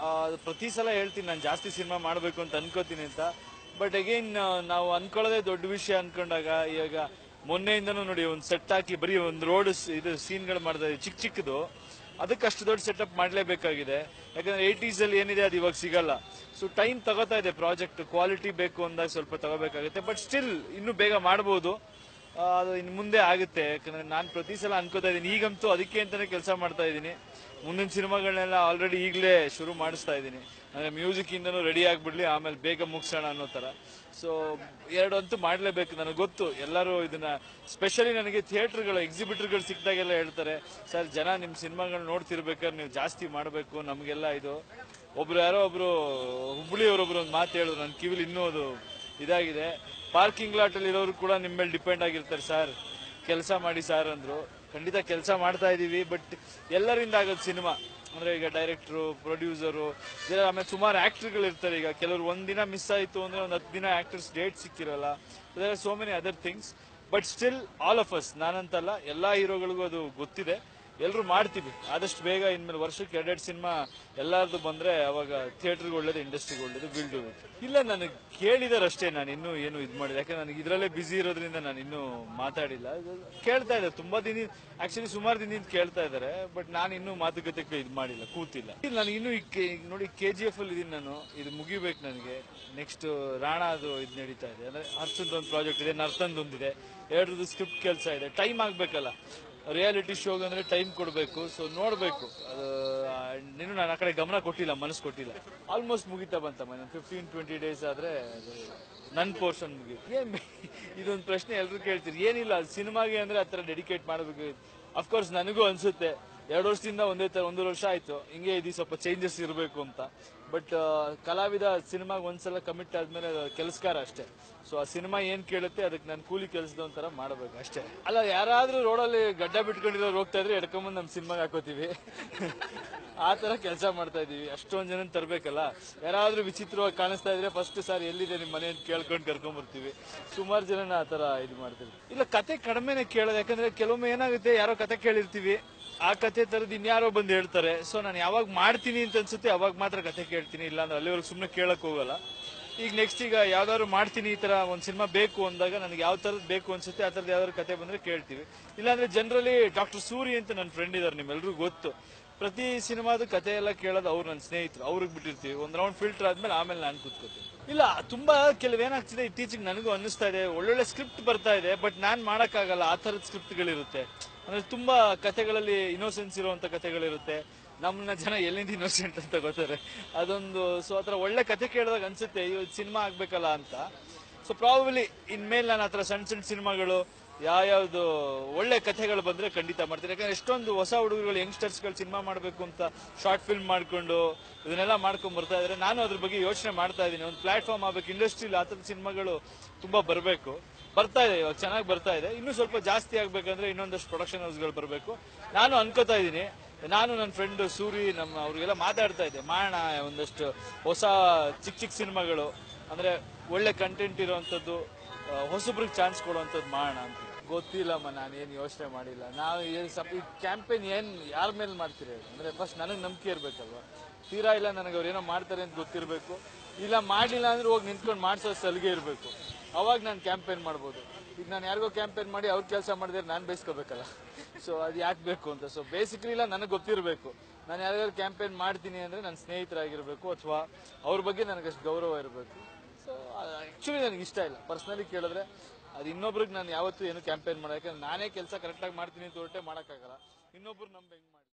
ಅದು ಪ್ರತಿ ಸಲ ಹೇಳ್ತೀನಿ ನಾನು ಜಾಸ್ತಿ ಸಿನಿಮಾ ಮಾಡಬೇಕು ಅಂತ ಅನ್ಕೋತೀನಿ ಅಂತ ಬಟ್ ಅಗೈನ್ ನಾವು ಅನ್ಕೊಳ್ಳೋದೇ ದೊಡ್ಡ ವಿಷಯ ಅನ್ಕೊಂಡಾಗ ಇವಾಗ ಮೊನ್ನೆಯಿಂದನೂ ನೋಡಿ ಒಂದು ಸೆಟ್ ಹಾಕಿ ಬರೀ ಒಂದು ರೋಡ್ ಇದು ಸೀನ್ಗಳು ಮಾಡ್ತಾ ಇದ್ದೀವಿ ಚಿಕ್ಕ ಚಿಕ್ಕದು ಅದಕ್ಕೆ ಅಷ್ಟು ದೊಡ್ಡ ಸೆಟಪ್ ಮಾಡಲೇಬೇಕಾಗಿದೆ ಯಾಕಂದ್ರೆ ಏಯ್ಟೀಸ್ ಅಲ್ಲಿ ಏನಿದೆ ಅದು ಇವಾಗ ಸಿಗಲ್ಲ ಸೊ ಟೈಮ್ ತಗೋತಾ ಇದೆ ಪ್ರಾಜೆಕ್ಟ್ ಕ್ವಾಲಿಟಿ ಬೇಕು ಅಂದಾಗ ಸ್ವಲ್ಪ ತಗೋಬೇಕಾಗುತ್ತೆ ಬಟ್ ಸ್ಟಿಲ್ ಇನ್ನೂ ಬೇಗ ಮಾಡ್ಬೋದು ಆ, ಅದು ಇನ್ನು ಮುಂದೆ ಆಗುತ್ತೆ ಯಾಕಂದ್ರೆ ನಾನು ಪ್ರತಿ ಸಲ ಅನ್ಕೋತಾ ಇದ್ದೀನಿ ಈಗಂತೂ ಅದಕ್ಕೆ ಅಂತಾನೆ ಕೆಲಸ ಮಾಡ್ತಾ ಇದ್ದೀನಿ ಮುಂದಿನ ಸಿನಿಮಾಗಳನ್ನೆಲ್ಲ ಆಲ್ರೆಡಿ ಈಗಲೇ ಶುರು ಮಾಡಿಸ್ತಾ ಇದ್ದೀನಿ ಅಂದ್ರೆ ಮ್ಯೂಸಿಕ್ ಇಂದನೂ ರೆಡಿ ಆಗ್ಬಿಡ್ಲಿ ಆಮೇಲೆ ಬೇಗ ಮುಗಿಸೋಣ ಅನ್ನೋ ತರ ಸೊ ಎರಡು ಅಂತೂ ಮಾಡಲೇಬೇಕು ನನಗೆ ಗೊತ್ತು ಎಲ್ಲರೂ ಇದನ್ನ ಸ್ಪೆಷಲಿ ನನಗೆ ಥಿಯೇಟರ್ಗಳು ಎಕ್ಸಿಬಿಟರ್ಗಳು ಸಿಕ್ಕಿದಾಗೆಲ್ಲ ಹೇಳ್ತಾರೆ ಸರ್ ಜನ ನಿಮ್ಮ ಸಿನಿಮಾಗಳು ನೋಡ್ತಿರ್ಬೇಕಾದ್ರೆ ನೀವು ಜಾಸ್ತಿ ಮಾಡಬೇಕು ನಮಗೆಲ್ಲ ಇದು ಒಬ್ರು ಯಾರೋ ಒಬ್ರು ಹುಬ್ಳಿಯವರೊಬ್ರು ಒಂದು ಮಾತು ಹೇಳಿದ್ರು ನನ್ನ ಕಿವಿಲಿ ಇನ್ನೂ ಅದು ಇದಾಗಿದೆ ಪಾರ್ಕಿಂಗ್ ಲಾಟ್ ಅಲ್ಲಿ ಇರೋರು ಕೂಡ ನಿಮ್ಮ ಮೇಲೆ ಡಿಪೆಂಡ್ ಆಗಿರ್ತಾರೆ ಸರ್ ಕೆಲಸ ಮಾಡಿ ಸರ್ ಅಂದ್ರು ಖಂಡಿತ ಕೆಲಸ ಮಾಡ್ತಾ ಇದೀವಿ ಬಟ್ ಎಲ್ಲರಿಂದ ಆಗೋದು ಸಿನಿಮಾ ಅಂದ್ರೆ ಈಗ ಡೈರೆಕ್ಟ್ರು ಪ್ರೊಡ್ಯೂಸರು ಆಮೇಲೆ ಸುಮಾರು ಆಕ್ಟರ್ಗಳು ಇರ್ತಾರೆ ಈಗ ಕೆಲವರು ಒಂದಿನ ಮಿಸ್ ಆಯ್ತು ಅಂದ್ರೆ ಒಂದು ಹತ್ತು ದಿನ ಆಕ್ಟರ್ಸ್ ಡೇಟ್ ಸಿಕ್ಕಿರಲ್ಲ so many other things but still all of us ನಾನಂತಲ್ಲ ಎಲ್ಲಾ ಹೀರೋಗಳಿಗೂ ಅದು ಗೊತ್ತಿದೆ ಎಲ್ಲರೂ ಮಾಡ್ತೀವಿ ಆದಷ್ಟು ಬೇಗ ಇನ್ಮೇಲೆ ವರ್ಷಕ್ಕೆ ಎರಡೆರಡು ಸಿನಿಮಾ ಎಲ್ಲಾರ್ದು ಬಂದ್ರೆ ಅವಾಗ ಥಿಯೇಟರ್ಗೆ ಒಳ್ಳೇದು ಇಂಡಸ್ಟ್ರಿಗೆ ಒಳ್ಳೇದು ಬಿಲ್ಡ್ ಇಲ್ಲ ನನಗೆ ಕೇಳಿದಾರೆ ಅಷ್ಟೇ ನಾನು ಇನ್ನೂ ಏನು ಇದು ಮಾಡಿಲ್ಲ ಯಾಕಂದ್ರೆ ನನಗೆ ಇದರಲ್ಲೇ ಬಿಸಿ ಇರೋದ್ರಿಂದ ನಾನು ಇನ್ನೂ ಮಾತಾಡಿಲ್ಲ ಇದು ಕೇಳ್ತಾ ಇದ್ದಾರೆ ತುಂಬಾ ದಿನ ಆಕ್ಚುಲಿ ಸುಮಾರು ದಿನದಿಂದ ಕೇಳ್ತಾ ಇದ್ದಾರೆ ಬಟ್ ನಾನು ಇನ್ನೂ ಮಾತುಕತೆ ಇದು ಮಾಡಿಲ್ಲ ಕೂತಿಲ್ಲ ಇಲ್ಲ ನನಗೆ ಇನ್ನೂ ಈ ಕೆ- ಈಗ ನೋಡಿ ಕೆ ಜಿ ಎಫ್ ಅಲ್ಲಿ ಇದೀನಿ ನಾನು ಇದು ಮುಗಿಬೇಕು ನನಗೆ ನೆಕ್ಸ್ಟ್ ರಾಣಾ ಅದು ಇದು ನಡೀತಾ ಇದೆ ಅಂದ್ರೆ ಹರ್ಷದ್ ಒಂದು ಪ್ರಾಜೆಕ್ಟ್ ಇದೆ ನರ್ತಂದ್ ಒಂದಿದೆ ಎರಡರದ್ದು ಸ್ಕ್ರಿಪ್ಟ್ ಕೆಲಸ ಇದೆ ಟೈಮ್ ಆಗ್ಬೇಕಲ್ಲ ರಿಯಾಲಿಟಿ ಶೋಗೆ ಅಂದ್ರೆ ಟೈಮ್ ಕೊಡಬೇಕು ಸೊ ನೋಡಬೇಕು ಅದು ಆ, ನೀನು ನಾನು ಆ ಕಡೆ ಗಮನ ಕೊಟ್ಟಿಲ್ಲ ಮನಸ್ಸು ಕೊಟ್ಟಿಲ್ಲ ಆಲ್ಮೋಸ್ಟ್ ಮುಗಿತಾ ಬಂತಮ್ಮ ನಾನು ಫಿಫ್ಟೀನ್ ಟ್ವೆಂಟಿ ಡೇಸ್ ಆದ್ರೆ ಅದು ನನ್ನ ಪೋರ್ಷನ್ ಮುಗೀತು ಏನ್ ಬೆ- ಇದೊಂದು ಪ್ರಶ್ನೆ ಎಲ್ರು ಕೇಳ್ತೀರಿ ಏನಿಲ್ಲ ಸಿನಿಮಾಗೆ ಅಂದ್ರೆ ಆ ಥರ ಡೆಡಿಕೇಟ್ ಮಾಡಬೇಕು ಅಫ್ಕೋರ್ಸ್ ನನಗೂ ಅನ್ಸುತ್ತೆ ಎರಡು ವರ್ಷದಿಂದ ಒಂದೇ ತರ ಒಂದೂವರೆ ವರ್ಷ ಆಯ್ತು ಹಿಂಗೆ ಇದು ಸ್ವಲ್ಪ ಚೇಂಜಸ್ ಇರಬೇಕು ಅಂತ ಬಟ್ ಕಲಾವಿದ ಸಿನಿಮಾಗೆ ಒಂದ್ಸಲ ಕಮಿಟ್ ಆದ್ಮೇಲೆ ಕೆಲಸಕಾರ ಅಷ್ಟೇ ಸೊ ಆ ಸಿನಿಮಾ ಏನ್ ಕೇಳುತ್ತೆ ಅದಕ್ಕೆ ನಾನು ಕೂಲಿ ಕೆಲಸದ ಒಂಥರ ಮಾಡಬೇಕು ಅಷ್ಟೇ ಅಲ್ಲ ಯಾರಾದ್ರೂ ರೋಡಲ್ಲಿ ಗಡ್ಡ ಬಿಟ್ಕೊಂಡಿರೋರು ಹೋಗ್ತಾ ಇದ್ರೆ ಎಡ್ಕೊಂಬಂದು ನಮ್ಮ ಸಿನಿಮಾಗೆ ಹಾಕೋತೀವಿ ಆ ತರ ಕೆಲಸ ಮಾಡ್ತಾ ಇದೀವಿ ಅಷ್ಟೊಂದ್ ಜನ ತರ್ಬೇಕಲ್ಲ ಯಾರಾದ್ರೂ ವಿಚಿತ್ರವಾಗಿ ಕಾಣಿಸ್ತಾ ಇದ್ರೆ ಫಸ್ಟ್ ಸರ್ ಎಲ್ಲಿದೆ ನಿಮ್ಮ ಮನೆ ಅಂತ ಕೇಳ್ಕೊಂಡು ಕರ್ಕೊಂಡ್ ಬರ್ತೀವಿ ಸುಮಾರು ಜನ ಆ ತರ ಇದು ಮಾಡ್ತೀವಿ ಇಲ್ಲ ಕತೆ ಕಡಿಮೆನೆ ಕೇಳೋದು ಯಾಕಂದ್ರೆ ಕೆಲವೊಮ್ಮೆ ಏನಾಗುತ್ತೆ ಯಾರೋ ಕತೆ ಕೇಳಿರ್ತೀವಿ ಆ ಕತೆ ತರದ್ ಇನ್ಯಾರೋ ಬಂದು ಹೇಳ್ತಾರೆ ಸೊ ನಾನು ಯಾವಾಗ ಮಾಡ್ತೀನಿ ಅಂತ ಅನ್ಸುತ್ತೆ ಅವಾಗ ಮಾತ್ರ ಕತೆ ಕೇಳ್ತೀನಿ ಇಲ್ಲ ಅಂದ್ರೆ ಅಲ್ಲಿವರೆಗೆ ಸುಮ್ಮನೆ ಕೇಳಕ್ ಹೋಗಲ್ಲ ಈಗ ನೆಕ್ಸ್ಟ್ ಈಗ ಯಾವ್ದಾದ್ರು ಮಾಡ್ತೀನಿ ಈ ತರ ಒಂದ್ ಸಿನಿಮಾ ಬೇಕು ಅಂದಾಗ ನನಗೆ ಯಾವ ತರದ್ ಬೇಕು ಅನ್ಸುತ್ತೆ ಆ ತರದ್ ಯಾವ್ದಾದ್ರು ಕತೆ ಬಂದ್ರೆ ಕೇಳ್ತೀವಿ ಇಲ್ಲಾಂದ್ರೆ ಜನರಲಿ ಡಾಕ್ಟರ್ ಸೂರಿ ಅಂತ ನನ್ನ ಫ್ರೆಂಡ್ ಇದಾರೆ ನಿಮ್ಮೆಲ್ರಿಗೂ ಗೊತ್ತು ಪ್ರತಿ ಸಿನಿಮಾದ ಕತೆ ಎಲ್ಲ ಕೇಳೋದು ಅವ್ರು ನನ್ನ ಸ್ನೇಹಿತರು ಅವ್ರಿಗೆ ಬಿಟ್ಟಿರ್ತೀವಿ ಒಂದ್ ರೌಂಡ್ ಫಿಲ್ಟರ್ ಆದ್ಮೇಲೆ ಆಮೇಲೆ ನಾನು ಕೂತ್ಕೋತೀನಿ ಇಲ್ಲ ತುಂಬಾ ಕೆಲವೇನಾಗ್ತಿದೆ ಇತ್ತೀಚೆಗೆ ನನಗೂ ಅನ್ನಿಸ್ತಾ ಇದೆ ಒಳ್ಳೊಳ್ಳೆ ಸ್ಕ್ರಿಪ್ಟ್ ಬರ್ತಾ ಇದೆ ಬಟ್ ನಾನ್ ಮಾಡಕ್ಕಾಗಲ್ಲ ಆ ತರದ ಸ್ಕ್ರಿಪ್ಟ್ಗಳಿರುತ್ತೆ ಅಂದ್ರೆ ತುಂಬಾ ಕತೆಗಳಲ್ಲಿ ಇನೋಸೆನ್ಸ್ ಇರುವಂತ ಕತೆಗಳಿರುತ್ತೆ ನಮ್ಮನ್ನ ಜನ ಎಲ್ಲಿಂದ ಇನ್ನೋಸೆಂಟ್ ಅಂತ ಗೊತ್ತಾರೆ ಅದೊಂದು ಸೊ ಆತರ ಒಳ್ಳೆ ಕತೆ ಕೇಳಿದಾಗ ಅನ್ಸುತ್ತೆ ಇವ್ ಸಿನಿಮಾ ಆಗ್ಬೇಕಲ್ಲ ಅಂತ ಸೊ ಪ್ರಾಬಲಿ ಇನ್ಮೇಲೆ ನಾನು ಆತರ ಸಣ್ಣ ಸಣ್ಣ ಸಿನಿಮಾಗಳು ಯಾವ್ಯಾವ್ದು ಒಳ್ಳೆ ಕಥೆಗಳು ಬಂದ್ರೆ ಖಂಡಿತ ಮಾಡ್ತೀನಿ ಯಾಕಂದ್ರೆ ಎಷ್ಟೊಂದು ಹೊಸ ಹುಡುಗರುಗಳು ಯಂಗ್ಸ್ಟರ್ಸ್ಗಳು ಸಿನಿಮಾ ಮಾಡಬೇಕು ಅಂತ ಶಾರ್ಟ್ ಫಿಲ್ಮ್ ಮಾಡ್ಕೊಂಡು ಇದನ್ನೆಲ್ಲ ಮಾಡ್ಕೊಂಡ್ ಬರ್ತಾ ಇದಾರೆ ನಾನು ಅದ್ರ ಬಗ್ಗೆ ಯೋಚನೆ ಮಾಡ್ತಾ ಇದ್ದೀನಿ ಒಂದು ಪ್ಲಾಟ್ಫಾರ್ಮ್ ಆಗ್ಬೇಕು ಇಂಡಸ್ಟ್ರಿಲಿ ಆ ಥರದ ಸಿನಿಮಾಗಳು ತುಂಬಾ ಬರಬೇಕು ಬರ್ತಾ ಇದೆ ಇವಾಗ ಚೆನ್ನಾಗಿ ಬರ್ತಾ ಇದೆ ಇನ್ನೂ ಸ್ವಲ್ಪ ಜಾಸ್ತಿ ಆಗ್ಬೇಕಂದ್ರೆ ಇನ್ನೊಂದಷ್ಟು ಪ್ರೊಡಕ್ಷನ್ ಹೌಸ್ಗಳು ಬರಬೇಕು ನಾನು ಅನ್ಕೋತಾ ಇದ್ದೀನಿ ನಾನು ನನ್ನ ಫ್ರೆಂಡ್ ಸೂರಿ ನಮ್ಮ ಅವ್ರಿಗೆಲ್ಲ ಮಾತಾಡ್ತಾ ಇದ್ದೆ ಮಾಡೋಣ ಒಂದಷ್ಟು ಹೊಸ ಚಿಕ್ಕ ಚಿಕ್ಕ ಸಿನಿಮಾಗಳು ಅಂದ್ರೆ ಒಳ್ಳೆ ಕಂಟೆಂಟ್ ಇರುವಂತದ್ದು ಹೊಸಬ್ರಿಗೆ ಚಾನ್ಸ್ ಕೊಡುವಂಥದ್ದು ಮಾಡೋಣ ಅಂತ ಗೊತ್ತಿಲ್ಲಮ್ಮ ನಾನು ಏನು ಯೋಚನೆ ಮಾಡಿಲ್ಲ ನಾವು ಈ ಸಪ್- ಈ ಕ್ಯಾಂಪೇನ್ ಏನ್ ಯಾರ ಮೇಲೆ ಮಾಡ್ತೀರಿ ಹೇಳಿ? ಅಂದ್ರೆ ಫಸ್ಟ್ ನನಗೆ ನಂಬಿಕೆ ಇರ್ಬೇಕಲ್ವಾ ತೀರಾ ಇಲ್ಲ ನನಗೆ ಅವ್ರು ಏನೋ ಮಾಡ್ತಾರೆ ಅಂತ ಗೊತ್ತಿರಬೇಕು ಇಲ್ಲ ಮಾಡಲಿಲ್ಲ ಅಂದ್ರೆ ಹೋಗಿ ನಿಂತ್ಕೊಂಡು ಮಾಡ್ಸೋ ಸಲಿಗೆ ಇರಬೇಕು ಅವಾಗ ನಾನು ಕ್ಯಾಂಪೇನ್ ಮಾಡ್ಬೋದು ಈಗ ನಾನು ಯಾರಿಗೋ ಕ್ಯಾಂಪೇನ್ ಮಾಡಿ ಅವ್ರ ಕೆಲಸ ಮಾಡಿದ್ರೆ ನಾನು ಬಯಸ್ಕೋಬೇಕಲ್ಲ ಸೊ ಅದು ಯಾಕೆ ಬೇಕು ಅಂತ ಸೊ ಬೇಸಿಕಲಿ ಇಲ್ಲ ನನಗೆ ಗೊತ್ತಿರಬೇಕು ನಾನು ಯಾರಿಗಾದ್ರು ಕ್ಯಾಂಪೇನ್ ಮಾಡ್ತೀನಿ ಅಂದ್ರೆ ನನ್ನ ಸ್ನೇಹಿತರಾಗಿರ್ಬೇಕು ಅಥವಾ ಅವ್ರ ಬಗ್ಗೆ ನನಗಷ್ಟು ಗೌರವ ಇರಬೇಕು ಸೊ ಆಕ್ಚುಲಿ ನನಗೆ ಇಷ್ಟ ಇಲ್ಲ ಪರ್ಸನಲಿ ಕೇಳಿದ್ರೆ ಅದು ಇನ್ನೊಬ್ರಿಗೆ ನಾನು ಯಾವತ್ತೂ ಏನು ಕ್ಯಾಂಪೇನ್ ಮಾಡೋ ಯಾಕಂದ್ರೆ ನಾನೇ ಕೆಲಸ ಕರೆಕ್ಟಾಗಿ ಮಾಡ್ತೀನಿ ಅಂತ ಹೊರಟೆ ಮಾಡೋಕ್ಕಾಗಲ್ಲ ಇನ್ನೊಬ್ರು ನಂಬ ಹೆಂಗ್ ಮಾಡಿ